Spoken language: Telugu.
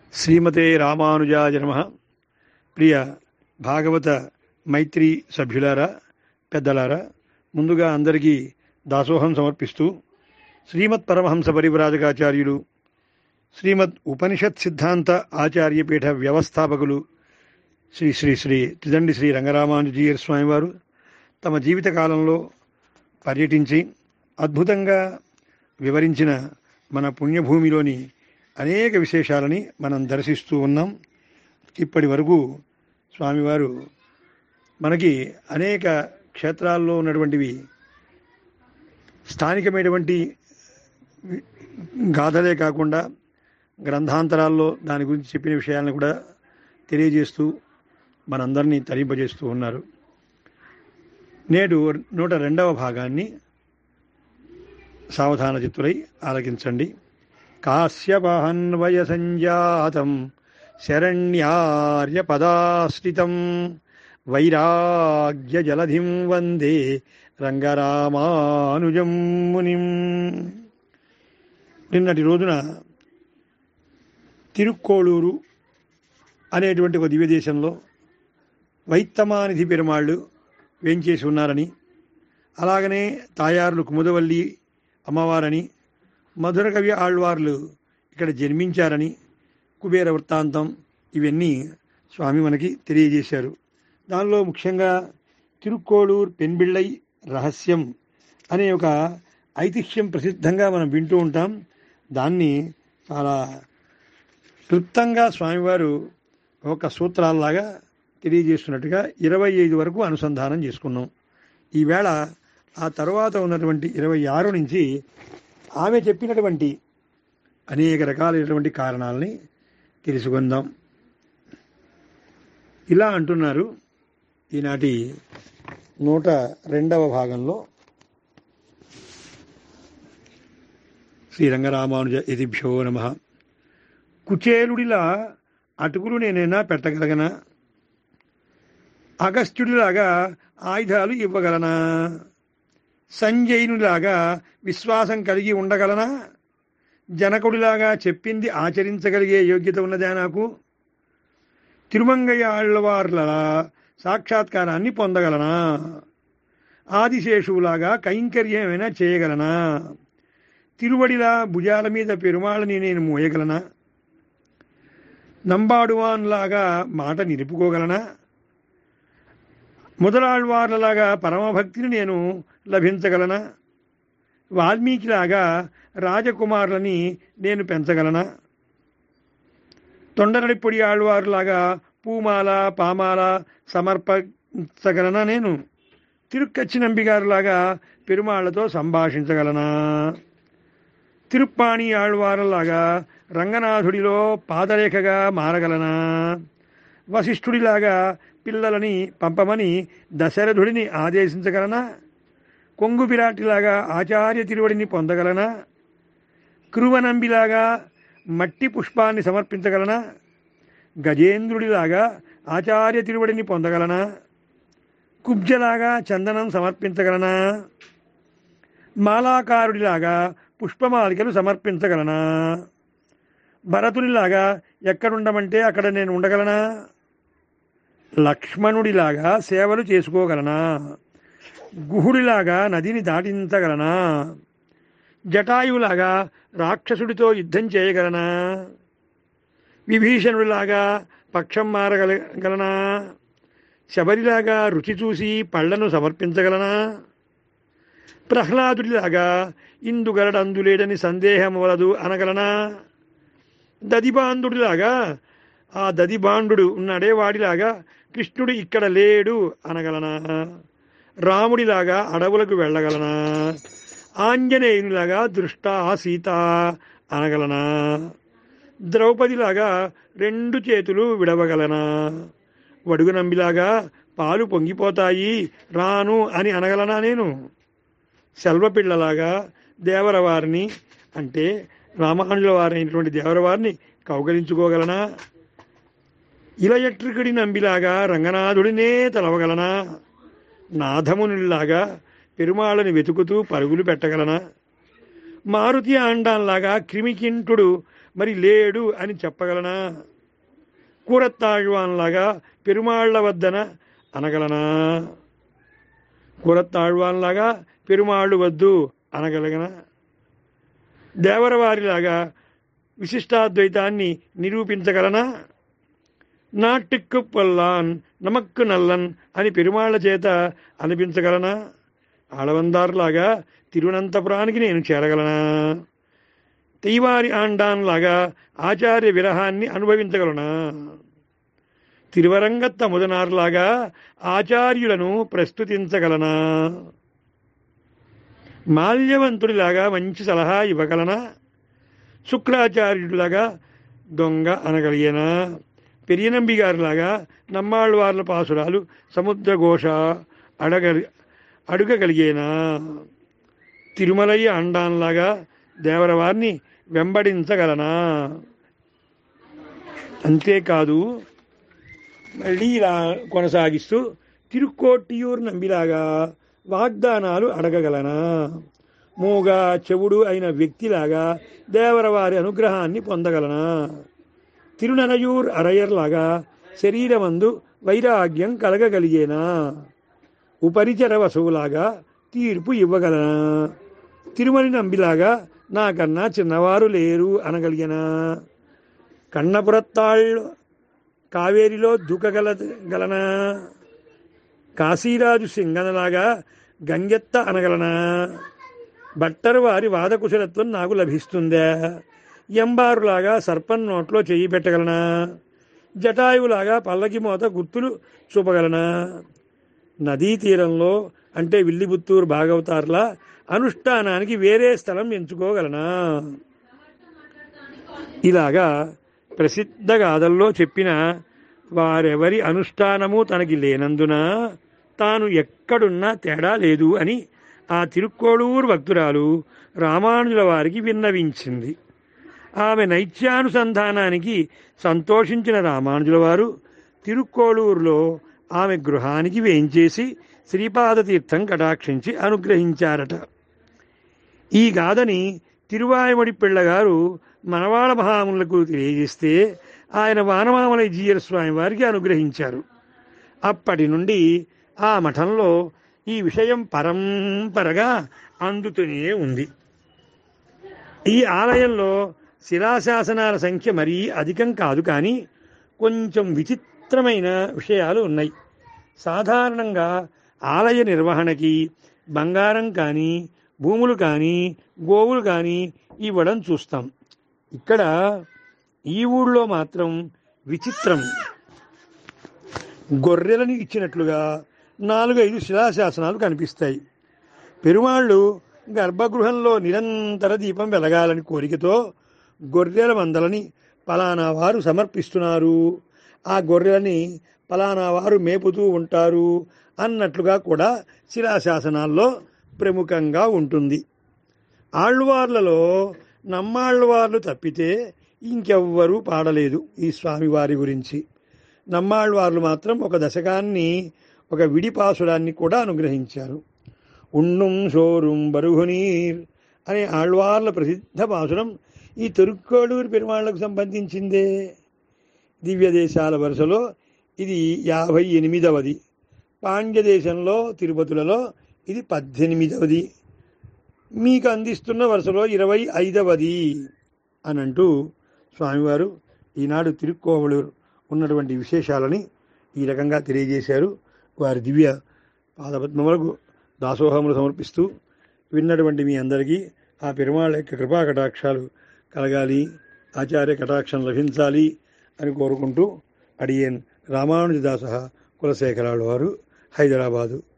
శ్రీమతే రామానుజాయ నమ ప్రియ భాగవత మైత్రి సభ్యులారా పెద్దలారా ముందుగా అందరికీ దాసోహం సమర్పిస్తూ శ్రీమత్ పరమహంస పరివ్రాజకాచార్యులు శ్రీమద్ ఉపనిషత్ సిద్ధాంత ఆచార్యపీఠ వ్యవస్థాపకులు శ్రీ శ్రీ శ్రీ త్రిదండి శ్రీ రంగరామానుజీయర్ స్వామివారు తమ జీవిత కాలంలో పర్యటించి అద్భుతంగా వివరించిన మన పుణ్యభూమిలోని అనేక విశేషాలని మనం దర్శిస్తూ ఉన్నాం ఇప్పటి వరకు స్వామివారు మనకి అనేక క్షేత్రాల్లో ఉన్నటువంటివి స్థానికమైనటువంటి గాథలే కాకుండా గ్రంథాంతరాల్లో దాని గురించి చెప్పిన విషయాలను కూడా తెలియజేస్తూ మనందరినీ తరింపజేస్తూ ఉన్నారు నేడు నూట రెండవ భాగాన్ని సావధాన చిత్తులై ఆలకించండి కాశ్యపహన్వయ సంజాతం శరణ్యార్య పదాశ్రితం వైరాగ్య జలధిం వందే రంగరామానుజం మునిం నిన్నటి రోజున తిరుక్కోళూరు అనేటువంటి ఒక దివ్యదేశంలో వైత్తమానిధి పెరుమాళ్ళు వేంచేసి ఉన్నారని అలాగనే తాయారులు కుముదవల్లి అమ్మవారని మధుర కవి ఆళ్వార్లు ఇక్కడ జన్మించారని కుబేర వృత్తాంతం ఇవన్నీ స్వామి మనకి తెలియజేశారు దానిలో ముఖ్యంగా తిరుక్కోడూర్ పెన్బిళ్ళై రహస్యం అనే ఒక ఐతిహ్యం ప్రసిద్ధంగా మనం వింటూ ఉంటాం దాన్ని చాలా క్లుప్తంగా స్వామివారు ఒక సూత్రాల్లాగా తెలియజేస్తున్నట్టుగా ఇరవై ఐదు వరకు అనుసంధానం చేసుకున్నాం ఈవేళ ఆ తర్వాత ఉన్నటువంటి ఇరవై ఆరు నుంచి ఆమె చెప్పినటువంటి అనేక రకాలైనటువంటి కారణాలని తెలుసుకుందాం ఇలా అంటున్నారు ఈనాటి నూట రెండవ భాగంలో శ్రీరంగరామానుజ యతిభ్యో నమ కుచేలుడిలా అటుకులు నేనైనా పెట్టగలగనా అగస్త్యుడిలాగా ఆయుధాలు ఇవ్వగలనా సంజయునిలాగా విశ్వాసం కలిగి ఉండగలనా జనకుడిలాగా చెప్పింది ఆచరించగలిగే యోగ్యత ఉన్నదా నాకు తిరుమంగయ్య ఆళ్వార్ల సాక్షాత్కారాన్ని పొందగలనా ఆదిశేషువులాగా కైంకర్యమైనా చేయగలనా తిరువడిలా భుజాల మీద పెరుమాళని నేను మోయగలనా నంబాడువాన్లాగా మాట నిలుపుకోగలనా మొదలాళ్వార్లలాగా పరమభక్తిని నేను లభించగలనా వాల్మీకిలాగా రాజకుమారులని నేను పెంచగలనా తొండరడిపొడి ఆళ్వారులాగా పూమాల పామాల సమర్పించగలనా నేను తిరుక్కచ్చినంబిగారులాగా పెరుమాళ్లతో సంభాషించగలనా తిరుప్పాణి ఆళ్వారులాగా రంగనాథుడిలో పాదరేఖగా మారగలనా వశిష్ఠుడిలాగా పిల్లలని పంపమని దశరథుడిని ఆదేశించగలనా కొంగు పిరాటిలాగా ఆచార్య తిరువడిని పొందగలనా కృవనంబిలాగా మట్టి పుష్పాన్ని సమర్పించగలనా గజేంద్రుడిలాగా ఆచార్య తిరువడిని పొందగలనా కుబ్జలాగా చందనం సమర్పించగలనా మాలాకారుడిలాగా పుష్పమాలికలు సమర్పించగలనా భరతునిలాగా ఎక్కడుండమంటే అక్కడ నేను ఉండగలనా లక్ష్మణుడిలాగా సేవలు చేసుకోగలనా గుహుడిలాగా నదిని దాటించగలనా జటాయువులాగా రాక్షసుడితో యుద్ధం చేయగలనా విభీషణుడిలాగా పక్షం మారగలగలనా శబరిలాగా రుచి చూసి పళ్లను సమర్పించగలనా ప్రహ్లాదుడిలాగా ఇందుగలడందులేడని సందేహం వలదు అనగలనా దదిబాంధుడిలాగా ఆ దదిబాండు ఉన్నాడే వాడిలాగా కృష్ణుడు ఇక్కడ లేడు అనగలనా రాముడిలాగా అడవులకు వెళ్ళగలనా ఆంజనేయునిలాగా దృష్టా సీత అనగలనా ద్రౌపదిలాగా రెండు చేతులు విడవగలనా వడుగునంబిలాగా పాలు పొంగిపోతాయి రాను అని అనగలనా నేను సెల్వపిల్లలాగా దేవరవారిని అంటే రామానుజుల వారైనటువంటి దేవరవారిని కౌగలించుకోగలనా ఇలయట్రికుడి నంబిలాగా రంగనాథుడినే తలవగలనా నాథమునిలాగా పెరుమాళని వెతుకుతూ పరుగులు పెట్టగలనా మారుతి ఆండాన్లాగా క్రిమికింటుడు మరి లేడు అని చెప్పగలనా కూరత్తాழ்వాన్లాగా పెరుమాళ్ల వద్దన అనగలనా కూరత్తాழ்వాన్లాగా పెరుమాళ్ళు వద్దు అనగలగనా దేవరవారిలాగా విశిష్టాద్వైతాన్ని నిరూపించగలనా నాటిక్కు పొల్లాన్ నమక్కు నల్లన్ అని పెరుమాళ్ల చేత అనిపించగలనా ఆడవందారులాగా తిరువనంతపురానికి నేను చేరగలనా తెయ్వారి ఆండాన్లాగా ఆచార్య విరహాన్ని అనుభవించగలనా తిరువరంగత్త ముదనార్లాగా ఆచార్యులను ప్రస్తుతించగలనా మాల్యవంతుడిలాగా మంచి సలహా ఇవ్వగలనా శుక్రాచార్యుడిలాగా దొంగ అనగలిగేనా పెరియనంబి గారిలాగా నమ్మాళ్ళవార్ల పాసురాలు సముద్రఘోష అడగలి అడుగగలిగేనా తిరుమలయ్య అండాన్లాగా దేవరవారిని వెంబడించగలనా అంతేకాదు మళ్ళీ ఇలా కొనసాగిస్తూ తిరుక్కోట్టియూరు నంబిలాగా వాగ్దానాలు అడగగలనా మూగ చెవుడు అయిన వ్యక్తిలాగా దేవరవారి అనుగ్రహాన్ని పొందగలనా తిరుననయూర్ అరయర్లాగా శరీరమందు వైరాగ్యం కలగగలిగేనా ఉపరిచర వసువులాగా తీర్పు ఇవ్వగలనా తిరుమలి నంబిలాగా నాకన్నా చిన్నవారు లేరు అనగలిగినా కన్నపురత్తాళ్ళు కావేరిలో దూకగల గలనా కాశీరాజు సింగనలాగా గంగెత్త అనగలనా బట్టరు వారి వాదకుశలత్వం నాకు లభిస్తుందా ఎంబారులాగా సర్పం నోట్లో చెయ్యి పెట్టగలనా జటాయువులాగా పల్లకి మోత గుర్తులు చూపగలనా నదీ తీరంలో అంటే విల్లిపుత్తూరు భాగవతార్లా అనుష్ఠానానికి వేరే స్థలం ఎంచుకోగలనా ఇలాగా ప్రసిద్ధ గాథల్లో చెప్పిన వారెవరి అనుష్ఠానము తనకి లేనందున తాను ఎక్కడున్నా తేడా లేదు అని ఆ తిరుక్కోడూరు భక్తురాలు రామానుజుల వారికి విన్నవించింది ఆమె నైత్యానుసంధానానికి సంతోషించిన రామానుజుల వారు తిరుక్కోడూరులో ఆమె గృహానికి వేయించేసి శ్రీపాదతీర్థం కటాక్షించి అనుగ్రహించారట ఈ గాథని తిరువాయమడి పిళ్ళగారు మనవాళ మహాములకు తెలియజేస్తే ఆయన వానమామల జీయర్ స్వామి వారికి అనుగ్రహించారు అప్పటి నుండి ఆ మఠంలో ఈ విషయం పరంపరగా అందుతూనే ఉంది ఈ ఆలయంలో శిలాశాసనాల సంఖ్య మరీ అధికం కాదు కానీ కొంచెం విచిత్రమైన విషయాలు ఉన్నాయి సాధారణంగా ఆలయ నిర్వహణకి బంగారం కానీ భూములు కానీ గోవులు కానీ ఇవ్వడం చూస్తాం ఇక్కడ ఈ ఊళ్ళో మాత్రం విచిత్రం గొర్రెలను ఇచ్చినట్లుగా నాలుగైదు శిలాశాసనాలు కనిపిస్తాయి పెరుమాళ్ళు గర్భగృహంలో నిరంతర దీపం వెలగాలని కోరికతో గొర్రెల మందలని పలానా వారు సమర్పిస్తున్నారు ఆ గొర్రెలని పలానా వారు మేపుతూ ఉంటారు అన్నట్లుగా కూడా శిలాశాసనాల్లో ప్రముఖంగా ఉంటుంది ఆళ్వార్లలో నమ్మాళ్వార్లు తప్పితే ఇంకెవ్వరూ పాడలేదు ఈ స్వామివారి గురించి నమ్మాళ్వార్లు మాత్రం ఒక దశకాన్ని ఒక విడిపాసురాన్ని కూడా అనుగ్రహించారు ఉన్నుం షోరుం బరుగునీర్ అనే ఆళ్వార్ల ప్రసిద్ధ పాసురం ఈ తిరుక్కోడూరు పెరుమాళ్లకు సంబంధించిందే దివ్య దేశాల వరుసలో ఇది యాభై ఎనిమిదవది పాండ్య దేశంలో తిరుపతులలో ఇది పద్దెనిమిదవది మీకు అందిస్తున్న వరుసలో ఇరవై ఐదవది అని అంటూ స్వామివారు ఈనాడు తిరుక్కోవలూరు ఉన్నటువంటి విశేషాలని ఈ రకంగా తెలియజేశారు వారి దివ్య పాదపద్మములకు దాసోహములు సమర్పిస్తూ విన్నటువంటి మీ అందరికీ ఆ పెరుమాళ్ళ యొక్క కృపా కటాక్షాలు కలగాలి ఆచార్య కటాక్షం లభించాలి అని కోరుకుంటూ అడియన్ రామానుజదాస కులశేఖరాలు వారు హైదరాబాదు